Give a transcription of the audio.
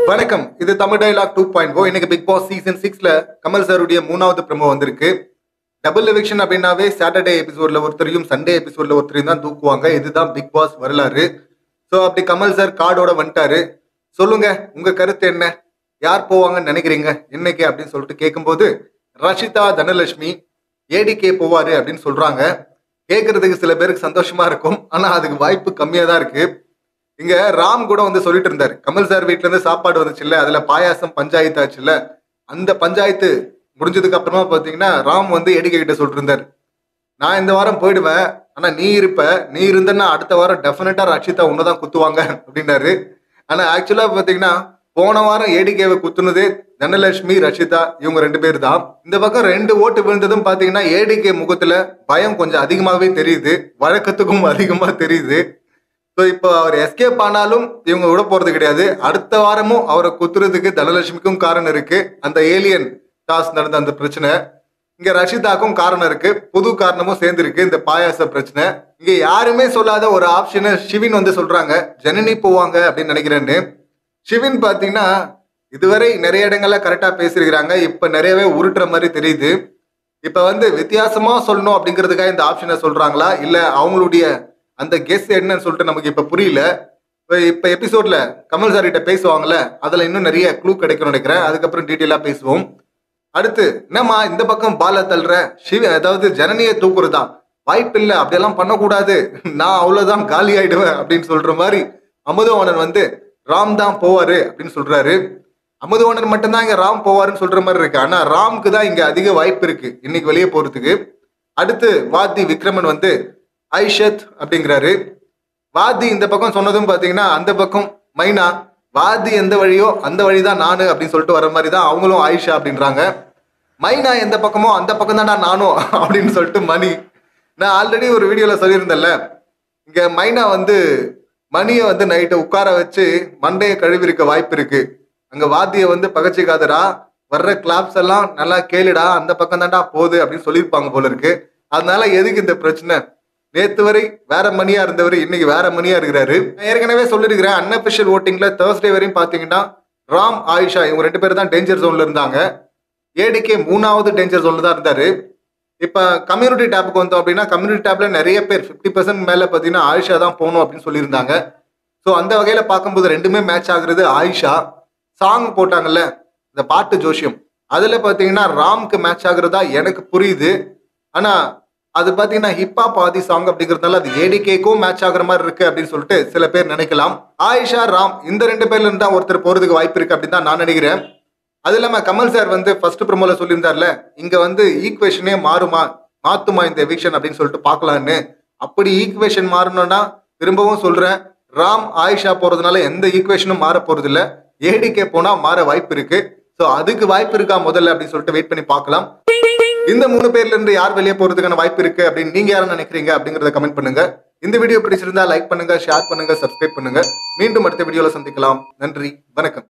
வணக்கம் இது Tamil dialogue two point o இன்னைக்கு பிக் பாஸ் சீசன் சிக்ஸ்ல கமல் சாருடைய மூணாவது ப்ரமோ வந்திருக்கு டபுள் எவிக்ஷன் அப்படின்னாவே சாட்டர்டே எபிசோட்ல ஒருத்தரையும் சண்டே எபிசோட்ல ஒருத்தரையும் தான் தூக்குவாங்க இதுதான் பிக் பாஸ் வரலாறு ஸோ அப்படி கமல் சார் கார்டோட வந்துட்டாரு சொல்லுங்க உங்க கருத்து என்ன யார் போவாங்கன்னு நினைக்கிறீங்க இன்னைக்கு அப்படின்னு சொல்லிட்டு கேட்கும்போது ரஷிதா தனலட்சுமி ஏடிகே போவாரு அப்படின்னு சொல்றாங்க கேட்கறதுக்கு சில பேருக்கு சந்தோஷமா இருக்கும் ஆனா அதுக்கு வாய்ப்பு கம்மியா தான் இருக்கு இங்க ராம் கூட வந்து சொல்லிட்டு இருந்தாரு கமல் சார் வீட்ல இருந்து சாப்பாடு வந்துச்சுல்ல அதுல பாயாசம் பஞ்சாயத்து ஆச்சுல்ல அந்த பஞ்சாயத்து முடிஞ்சதுக்கு அப்புறமா பாத்தீங்கன்னா ராம் வந்து ஏடிகே கிட்ட சொல்லிட்டு இருந்தாரு நான் இந்த வாரம் போயிடுவேன் ஆனா நீ இருப்ப நீ இருந்தன்னா அடுத்த வாரம் டெஃபினட்டா ரக்ஷிதா உன்னதான் குத்துவாங்க அப்படின்னாரு ஆனா ஆக்சுவலா பாத்தீங்கன்னா போன வாரம் ஏடிகேவை குத்துனதே தனலட்சுமி ரஷிதா இவங்க ரெண்டு பேர் தான் இந்த பக்கம் ரெண்டு ஓட்டு விழுந்ததும் பாத்தீங்கன்னா ஏடிகே முகத்துல பயம் கொஞ்சம் அதிகமாவே தெரியுது வழக்கத்துக்கும் அதிகமா தெரியுது ஸோ இப்போ அவர் எஸ்கேப் ஆனாலும் இவங்க விட போறது கிடையாது அடுத்த வாரமும் அவரை குத்துறதுக்கு தனலட்சுமிக்கும் காரணம் இருக்கு அந்த ஏலியன் டாஸ் நடந்த அந்த பிரச்சனை இங்க ரஷிதாக்கும் காரணம் இருக்கு புது காரணமும் சேர்ந்துருக்கு இந்த பாயாச பிரச்சனை இங்க யாருமே சொல்லாத ஒரு ஆப்ஷனை ஷிவின் வந்து சொல்றாங்க ஜனனி போவாங்க அப்படின்னு நினைக்கிறேன்னு ஷிவின் பாத்தீங்கன்னா இதுவரை நிறைய இடங்கள்ல கரெக்டா பேசியிருக்கிறாங்க இப்ப நிறையவே உருட்டுற மாதிரி தெரியுது இப்ப வந்து வித்தியாசமா சொல்லணும் அப்படிங்கிறதுக்காக இந்த ஆப்ஷனை சொல்றாங்களா இல்ல அவங்களுடைய அந்த கெஸ் என்னன்னு சொல்லிட்டு நமக்கு இப்ப புரியல இப்ப இப்ப எபிசோட்ல கமல் சார் கிட்ட பேசுவாங்கல்ல அதுல இன்னும் நிறைய க்ளூ கிடைக்கும்னு நினைக்கிறேன் அதுக்கப்புறம் டீட்டெயிலா பேசுவோம் அடுத்து என்னம்மா இந்த பக்கம் பால தள்ளுற சிவ அதாவது ஜனனியை தூக்குறதா வாய்ப்பு இல்லை அப்படியெல்லாம் பண்ணக்கூடாது நான் அவ்வளவுதான் காலி ஆயிடுவேன் அப்படின்னு சொல்ற மாதிரி அமுதவாணன் வந்து ராம் தான் போவாரு அப்படின்னு சொல்றாரு அமுதவாணன் மட்டும்தான் இங்க ராம் போவாருன்னு சொல்ற மாதிரி இருக்கு ஆனா ராம்க்கு தான் இங்க அதிக வாய்ப்பு இருக்கு இன்னைக்கு வெளியே போறதுக்கு அடுத்து வாத்தி விக்ரமன் வந்து ஐஷத் அப்படிங்கிறாரு வாதி இந்த பக்கம் சொன்னதும் பாத்தீங்கன்னா அந்த பக்கம் மைனா வாதி எந்த வழியோ அந்த வழி தான் நானு அப்படின்னு சொல்லிட்டு வர மாதிரி தான் அவங்களும் ஆயிஷா அப்படின்றாங்க மைனா எந்த பக்கமோ அந்த பக்கம் தான்டா நானும் அப்படின்னு சொல்லிட்டு மணி நான் ஆல்ரெடி ஒரு வீடியோல சொல்லியிருந்தேன்ல இங்க மைனா வந்து மணியை வந்து நைட்டை உட்கார வச்சு மண்டையை கழுவிருக்க வாய்ப்பு இருக்கு அங்க வாத்தியை வந்து பகச்சிக்காதடா வர்ற கிளாப்ஸ் எல்லாம் நல்லா கேளுடா அந்த பக்கம் தான்டா போகுது அப்படின்னு சொல்லியிருப்பாங்க போல இருக்கு அதனால எதுக்கு இந்த பிரச்சனை நேத்து வரை வேற மணியா இருந்தவர் இன்னைக்கு வேற மணியா இருக்கிறாரு நான் ஏற்கனவே சொல்லியிருக்கிறேன் அன்அபிஷியல் ஓட்டிங்ல தேர்ஸ்டே வரையும் பாத்தீங்கன்னா ராம் ஆயிஷா இவங்க ரெண்டு பேரும் தான் டேஞ்சர் ஜோன்ல இருந்தாங்க ஏடிகே மூணாவது டேஞ்சர் ஜோன்ல தான் இருந்தாரு இப்ப கம்யூனிட்டி டேப்புக்கு வந்தோம் அப்படின்னா கம்யூனிட்டி டேப்ல நிறைய பேர் ஃபிஃப்டி பர்சன்ட் மேல பாத்தீங்கன்னா ஆயிஷா தான் போகணும் அப்படின்னு சொல்லியிருந்தாங்க ஸோ அந்த வகையில பார்க்கும்போது ரெண்டுமே மேட்ச் ஆகுறது ஆயிஷா சாங் போட்டாங்கல்ல இந்த பாட்டு ஜோஷியம் அதுல பாத்தீங்கன்னா ராம்க்கு மேட்ச் ஆகுறதா எனக்கு புரியுது ஆனா அது பாத்தீங்கன்னா ஹிப்ஹாப் ஆதி சாங் அப்படிங்கறதுனால அது ஏடிகேக்கும் மேட்ச் ஆகுற மாதிரி இருக்கு அப்படின்னு சொல்லிட்டு சில பேர் நினைக்கலாம் ஆயிஷா ராம் இந்த ரெண்டு பேர்ல இருந்தா ஒருத்தர் போறதுக்கு வாய்ப்பு இருக்கு அப்படின்னு தான் நான் நினைக்கிறேன் அது இல்லாம கமல் சார் வந்து ஃபர்ஸ்ட் ப்ரோமோல சொல்லியிருந்தார்ல இங்க வந்து ஈக்குவேஷனே மாறுமா மாத்துமா இந்த எவிக்ஷன் அப்படின்னு சொல்லிட்டு பார்க்கலான்னு அப்படி ஈக்குவேஷன் மாறணும்னா திரும்பவும் சொல்றேன் ராம் ஆயிஷா போறதுனால எந்த ஈக்குவேஷனும் மாற போறது இல்ல ஏடிகே போனா மாற வாய்ப்பு இருக்கு ஸோ அதுக்கு வாய்ப்பு இருக்கா முதல்ல அப்படின்னு சொல்லிட்டு வெயிட் பண்ணி பார்க்கலாம் இந்த மூணு பேர்ல இருந்து யார் வெளியே போறதுக்கான வாய்ப்பு இருக்கு அப்படின்னு நீங்க யாரும் நினைக்கிறீங்க அப்படிங்கறத கமெண்ட் பண்ணுங்க இந்த வீடியோ பிடிச்சிருந்தா லைக் பண்ணுங்க ஷேர் பண்ணுங்க சப்ஸ்கிரைப் பண்ணுங்க மீண்டும் அடுத்த வீடியோல சந்திக்கலாம் நன்றி வணக்கம்